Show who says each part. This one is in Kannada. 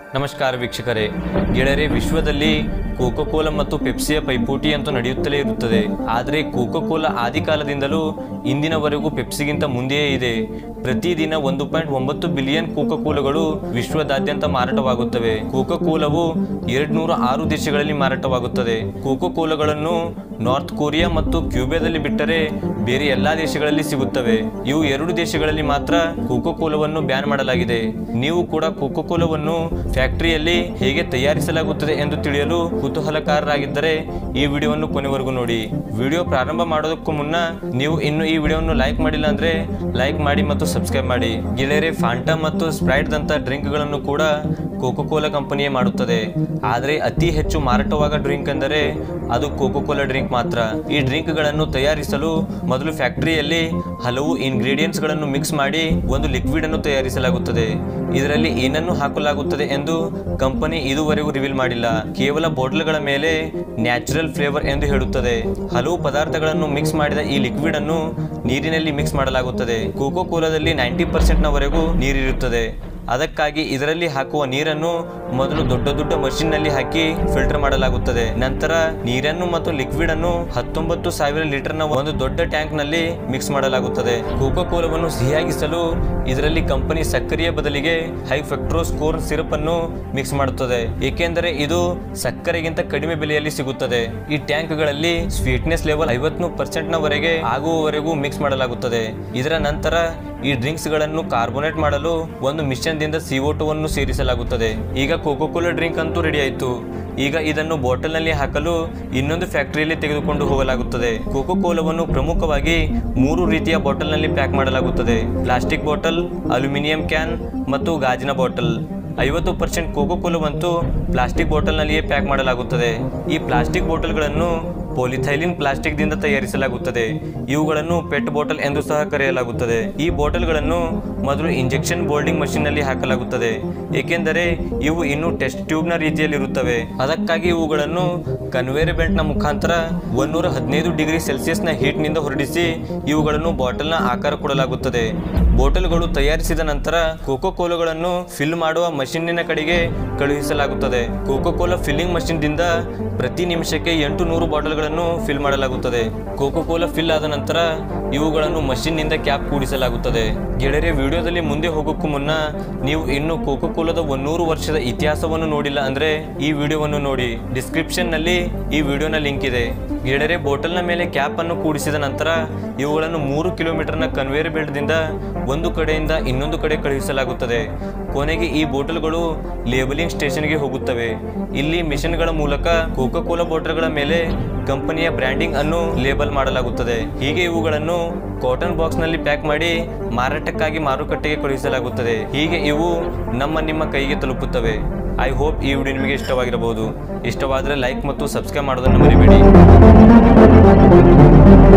Speaker 1: ನಮಸ್ಕಾರ ವೀಕ್ಷಕರೇ ಗೆಳೆಯರೆ ವಿಶ್ವದಲ್ಲಿ ಕೋಕೋ ಕೋಲಾ ಮತ್ತು ಪೆಪ್ಸಿಯ ಪೈಪೋಟಿ ಅಂತೂ ನಡೆಯುತ್ತಲೇ ಇರುತ್ತದೆ ಆದರೆ ಕೋಕೋ ಕೋಲಾ ಆದಿಕಾಲದಿಂದಲೂ ಇಂದಿನವರೆಗೂ ಪೆಪ್ಸಿಗಿಂತ ಮುಂದೆಯೇ ಇದೆ ಪ್ರತಿದಿನ ಒಂದು ಪಾಯಿಂಟ್ ಒಂಬತ್ತು ಬಿಲಿಯನ್ ಕೋಕೋ ಕೋಲಗಳು ವಿಶ್ವದಾದ್ಯಂತ ಮಾರಾಟವಾಗುತ್ತವೆ ಕೋಕೋ ಕೋಲವು ಎರಡು ನೂರ ಆರು ದೇಶಗಳಲ್ಲಿ ಮಾರಾಟವಾಗುತ್ತದೆ ಕೋಕೋ ಕೋಲಗಳನ್ನು ನಾರ್ತ್ ಕೊರಿಯಾ ಮತ್ತು ಕ್ಯೂಬಾದಲ್ಲಿ ಬಿಟ್ಟರೆ ಬೇರೆ ಎಲ್ಲಾ ದೇಶಗಳಲ್ಲಿ ಸಿಗುತ್ತವೆ ಇವು ಎರಡು ದೇಶಗಳಲ್ಲಿ ಮಾತ್ರ ಕೋಕೋ ಕೋಲವನ್ನು ಬ್ಯಾನ್ ಮಾಡಲಾಗಿದೆ ನೀವು ಕೂಡ ಕೋಕೋ ಕೋಲವನ್ನು ಫ್ಯಾಕ್ಟರಿಯಲ್ಲಿ ಹೇಗೆ ತಯಾರಿಸಲಾಗುತ್ತದೆ ಎಂದು ತಿಳಿಯಲು ಕುತೂಹಲಕಾರರಾಗಿದ್ದರೆ ಈ ವಿಡಿಯೋವನ್ನು ಕೊನೆವರೆಗೂ ನೋಡಿ ವಿಡಿಯೋ ಪ್ರಾರಂಭ ಮಾಡೋದಕ್ಕೂ ಮುನ್ನ ನೀವು ಇನ್ನು ಈ ವಿಡಿಯೋವನ್ನು ಲೈಕ್ ಮಾಡಿಲ್ಲ ಅಂದ್ರೆ ಲೈಕ್ ಮಾಡಿ ಮತ್ತು ಸಬ್ಸ್ಕ್ರೈಬ್ ಮಾಡಿ ಗೆಳೆಯರೆ ಫಾಂಟಾ ಮತ್ತು ಸ್ಪ್ರೈಟ್ ದಂತ ಡ್ರಿಂಕ್ಗಳನ್ನು ಕೂಡ ಕೋಕೋ ಕೋಲಾ ಕಂಪನಿಯೇ ಮಾಡುತ್ತದೆ ಆದರೆ ಅತಿ ಹೆಚ್ಚು ಮಾರಾಟವಾಗ ಡ್ರಿಂಕ್ ಎಂದರೆ ಅದು ಕೋಕೋ ಕೋಲಾ ಡ್ರಿಂಕ್ ಮಾತ್ರ ಈ ಡ್ರಿಂಕ್ಗಳನ್ನು ತಯಾರಿಸಲು ಮೊದಲು ಫ್ಯಾಕ್ಟರಿಯಲ್ಲಿ ಹಲವು ಇಂಗ್ರೀಡಿಯೆಂಟ್ಸ್ ಗಳನ್ನು ಮಿಕ್ಸ್ ಮಾಡಿ ಒಂದು ಲಿಕ್ವಿಡ್ ಅನ್ನು ತಯಾರಿಸಲಾಗುತ್ತದೆ ಇದರಲ್ಲಿ ಏನನ್ನು ಹಾಕಲಾಗುತ್ತದೆ ಎಂದು ಕಂಪನಿ ಇದುವರೆಗೂ ರಿವೀಲ್ ಮಾಡಿಲ್ಲ ಕೇವಲ ಬಾಟಲ್ಗಳ ಮೇಲೆ ನ್ಯಾಚುರಲ್ ಫ್ಲೇವರ್ ಎಂದು ಹೇಳುತ್ತದೆ ಹಲವು ಪದಾರ್ಥಗಳನ್ನು ಮಿಕ್ಸ್ ಮಾಡಿದ ಈ ಲಿಕ್ವಿಡ್ ಅನ್ನು ನೀರಿನಲ್ಲಿ ಮಿಕ್ಸ್ ಮಾಡಲಾಗುತ್ತದೆ ಕೋಕೋ ಕೋಲಾದಲ್ಲಿ ನೈಂಟಿ ಪರ್ಸೆಂಟ್ನವರೆಗೂ ನೀರಿರುತ್ತದೆ ಅದಕ್ಕಾಗಿ ಇದರಲ್ಲಿ ಹಾಕುವ ನೀರನ್ನು ಮೊದಲು ದೊಡ್ಡ ದೊಡ್ಡ ಮಷಿನ್ ನಲ್ಲಿ ಹಾಕಿ ಫಿಲ್ಟರ್ ಮಾಡಲಾಗುತ್ತದೆ ನಂತರ ನೀರನ್ನು ಮತ್ತು ಲಿಕ್ವಿಡ್ ಅನ್ನು ಹತ್ತೊಂಬತ್ತು ಸಾವಿರ ಲೀಟರ್ ನ ಒಂದು ದೊಡ್ಡ ಟ್ಯಾಂಕ್ ನಲ್ಲಿ ಮಿಕ್ಸ್ ಮಾಡಲಾಗುತ್ತದೆ ಕೋಕೋ ಕೋಲವನ್ನು ಸಿಹಿಯಾಗಿಸಲು ಇದರಲ್ಲಿ ಕಂಪನಿ ಸಕ್ಕರೆಯ ಬದಲಿಗೆ ಹೈ ಫ್ರಕ್ಟ್ರೋಸ್ ಕೋರ್ನ್ ಸಿರಪ್ ಅನ್ನು ಮಿಕ್ಸ್ ಮಾಡುತ್ತದೆ ಏಕೆಂದರೆ ಇದು ಸಕ್ಕರೆಗಿಂತ ಕಡಿಮೆ ಬೆಲೆಯಲ್ಲಿ ಸಿಗುತ್ತದೆ ಈ ಟ್ಯಾಂಕ್ಗಳಲ್ಲಿ ಸ್ವೀಟ್ನೆಸ್ ಲೆವೆಲ್ ಐವತ್ತು ಪರ್ಸೆಂಟ್ ನವರೆಗೆ ಆಗುವವರೆಗೂ ಮಿಕ್ಸ್ ಮಾಡಲಾಗುತ್ತದೆ ಇದರ ನಂತರ ಈ ಡ್ರಿಂಕ್ಸ್ ಗಳನ್ನು ಕಾರ್ಬೋನೇಟ್ ಮಾಡಲು ಒಂದು ಮಿಷನ್ ದಿಂದ ಸಿಒಟೋವನ್ನು ಸೇರಿಸಲಾಗುತ್ತದೆ ಈಗ ಕೋಕೋ ಕೋಲಾ ಡ್ರಿಂಕ್ ಅಂತೂ ರೆಡಿ ಆಯಿತು ಈಗ ಇದನ್ನು ಬಾಟಲ್ ನಲ್ಲಿ ಹಾಕಲು ಇನ್ನೊಂದು ಫ್ಯಾಕ್ಟರಿಯಲ್ಲಿ ತೆಗೆದುಕೊಂಡು ಹೋಗಲಾಗುತ್ತದೆ ಕೋಕೋ ಕೋಲಾವನ್ನು ಪ್ರಮುಖವಾಗಿ ಮೂರು ರೀತಿಯ ಬಾಟಲ್ ನಲ್ಲಿ ಪ್ಯಾಕ್ ಮಾಡಲಾಗುತ್ತದೆ ಪ್ಲಾಸ್ಟಿಕ್ ಬಾಟಲ್ ಅಲ್ಯೂಮಿನಿಯಂ ಕ್ಯಾನ್ ಮತ್ತು ಗಾಜಿನ ಬಾಟಲ್ ಐವತ್ತು ಪರ್ಸೆಂಟ್ ಕೋಕೋ ಕೋಲವಂತೂ ಪ್ಲಾಸ್ಟಿಕ್ ಬಾಟಲ್ನಲ್ಲಿಯೇ ಪ್ಯಾಕ್ ಮಾಡಲಾಗುತ್ತದೆ ಈ ಪ್ಲಾಸ್ಟಿಕ್ ಬಾಟಲ್ಗಳನ್ನು ಪಾಲಿಥೈಲಿನ್ ಪ್ಲಾಸ್ಟಿಕ್ ದಿಂದ ತಯಾರಿಸಲಾಗುತ್ತದೆ ಇವುಗಳನ್ನು ಪೆಟ್ ಬಾಟಲ್ ಎಂದು ಸಹ ಕರೆಯಲಾಗುತ್ತದೆ ಈ ಬಾಟಲ್ಗಳನ್ನು ಮೊದಲು ಇಂಜೆಕ್ಷನ್ ಬೋಲ್ಡಿಂಗ್ ಮಷಿನ್ ನಲ್ಲಿ ಹಾಕಲಾಗುತ್ತದೆ ಏಕೆಂದರೆ ಇವು ಇನ್ನೂ ಟೆಸ್ಟ್ ಟ್ಯೂಬ್ ನ ರೀತಿಯಲ್ಲಿರುತ್ತವೆ ಅದಕ್ಕಾಗಿ ಇವುಗಳನ್ನು ಕನ್ವೇರ್ ಬೆಲ್ಟ್ ನ ಮುಖಾಂತರ ಒಂದೂರ ಹದಿನೈದು ಡಿಗ್ರಿ ಸೆಲ್ಸಿಯಸ್ ನ ಹೀಟ್ ನಿಂದ ಹೊರಡಿಸಿ ಇವುಗಳನ್ನು ಬಾಟಲ್ ನ ಆಕಾರ ಕೊಡಲಾಗುತ್ತದೆ ಬಾಟಲ್ಗಳು ತಯಾರಿಸಿದ ನಂತರ ಕೋಕೋ ಕೋಲಾಗಳನ್ನು ಫಿಲ್ ಮಾಡುವ ಮಷೀನಿನ ಕಡೆಗೆ ಕಳುಹಿಸಲಾಗುತ್ತದೆ ಕೋಕೋ ಕೋಲಾ ಫಿಲ್ಲಿಂಗ್ ಮಷಿನ್ ದಿಂದ ಪ್ರತಿ ನಿಮಿಷಕ್ಕೆ ಎಂಟು ನೂರು ಬಾಟಲ್ಗಳನ್ನು ಫಿಲ್ ಮಾಡಲಾಗುತ್ತದೆ ಕೋಕೋ ಕೋಲಾ ಫಿಲ್ ಆದ ನಂತರ ಇವುಗಳನ್ನು ಮಷಿನ್ ನಿಂದ ಕ್ಯಾಪ್ ಕೂಡಿಸಲಾಗುತ್ತದೆ ಗೆಳೆಯರೆ ವಿಡಿಯೋದಲ್ಲಿ ಮುಂದೆ ಹೋಗೋಕ್ಕೂ ಮುನ್ನ ನೀವು ಇನ್ನು ಕೋಕೋ ಕೋಲಾದ ಒಂದೂರು ವರ್ಷದ ಇತಿಹಾಸವನ್ನು ನೋಡಿಲ್ಲ ಅಂದ್ರೆ ಈ ವಿಡಿಯೋವನ್ನು ನೋಡಿ ಡಿಸ್ಕ್ರಿಪ್ಷನ್ ನಲ್ಲಿ ಈ ವಿಡಿಯೋನ ಲಿಂಕ್ ಇದೆ ಗೆಳೆಯರೆ ಬಾಟಲ್ನ ಮೇಲೆ ಕ್ಯಾಪ್ ಅನ್ನು ಕೂಡಿಸಿದ ನಂತರ ಇವುಗಳನ್ನು ಮೂರು ಕಿಲೋಮೀಟರ್ನ ಕನ್ವೇರ್ ಬೆಲ್ಟ್ ದಿಂದ ಒಂದು ಕಡೆಯಿಂದ ಇನ್ನೊಂದು ಕಡೆ ಕಳುಹಿಸಲಾಗುತ್ತದೆ ಕೊನೆಗೆ ಈ ಬಾಟಲ್ಗಳು ಲೇಬಲಿಂಗ್ ಸ್ಟೇಷನ್ಗೆ ಹೋಗುತ್ತವೆ ಇಲ್ಲಿ ಮಿಷನ್ಗಳ ಮೂಲಕ ಕೋಕೋ ಕೋಲಾ ಬಾಟಲ್ಗಳ ಮೇಲೆ ಕಂಪನಿಯ ಬ್ರ್ಯಾಂಡಿಂಗ್ ಅನ್ನು ಲೇಬಲ್ ಮಾಡಲಾಗುತ್ತದೆ ಹೀಗೆ ಇವುಗಳನ್ನು ಕಾಟನ್ ಬಾಕ್ಸ್ ನಲ್ಲಿ ಪ್ಯಾಕ್ ಮಾಡಿ ಮಾರಾಟಕ್ಕಾಗಿ ಮಾರುಕಟ್ಟೆಗೆ ಕಳುಹಿಸಲಾಗುತ್ತದೆ ಹೀಗೆ ಇವು ನಮ್ಮ ನಿಮ್ಮ ಕೈಗೆ ತಲುಪುತ್ತವೆ ಐ ಹೋಪ್ ಈ ವಿಡಿಯೋ ನಿಮಗೆ ಇಷ್ಟವಾಗಿರಬಹುದು ಇಷ್ಟವಾದರೆ ಲೈಕ್ ಮತ್ತು ಸಬ್ಸ್ಕ್ರೈಬ್ ಮಾಡೋದನ್ನು ಮರಿಬೇಡಿ